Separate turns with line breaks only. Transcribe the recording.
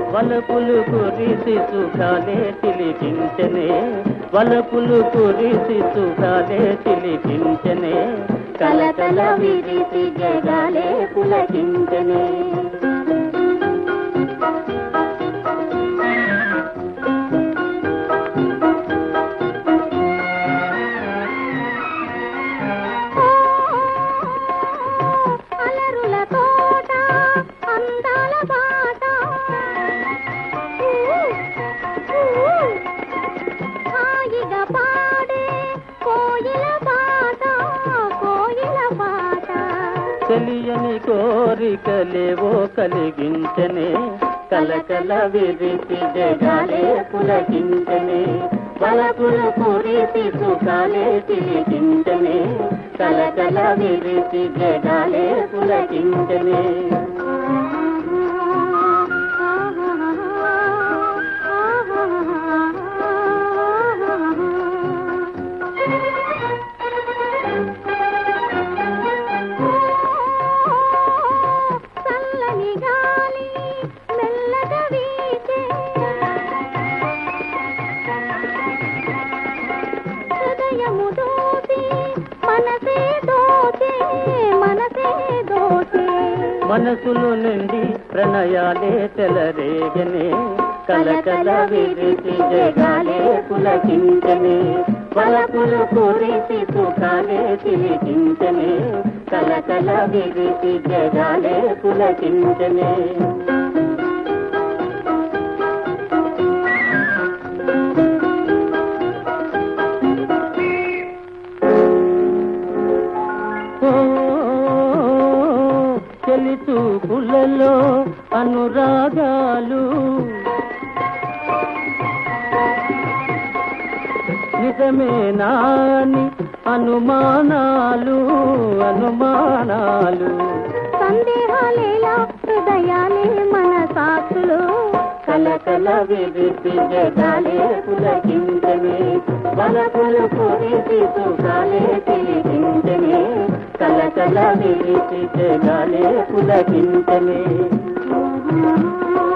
వలపులు కురిసి సుఖాలే చిలికించనే వలపులు కురిసి సుఖాలే చిలికించనే
కలకల విరిసి జగాలే పులకించనే అలరుల తోట అందాల బాట హాయిగా పాడే కోయిల పాట కోయిల పాట
తెలియని కోరికలేవో కలిగించనే కలకల విరిసి జగాలే పులకించనే వలపులు కురిసి సుఖాలే చిలికించనే కలకల విరిసి జగాలే పులకించనే
చల్లని గాలి మెల్లగా వీచే హృదయము దోచే మనసే దోచే మనసే దోచే
మనసులు నుండి ప్రణయాలే తెలరేగనే కలకల విరిసి జగాలే పులకించనే వలపులు కురిసి సుఖాలే చిలికించనే కలకల విరిసి జగాలే పులకించనే ఓ చెలి చూపులలో అనురాగాలు నిజమేనాని అనుమానాలు అనుమానాలు
సందేహాలేలా హృదయాలే మన సాక్షులు
కలకల విరిసి జగాలే పులకించనే వలపులు కురిసి సుఖాలే తిరిగించనే కలకల విరిసి జగాలే పులకించనే
ఆ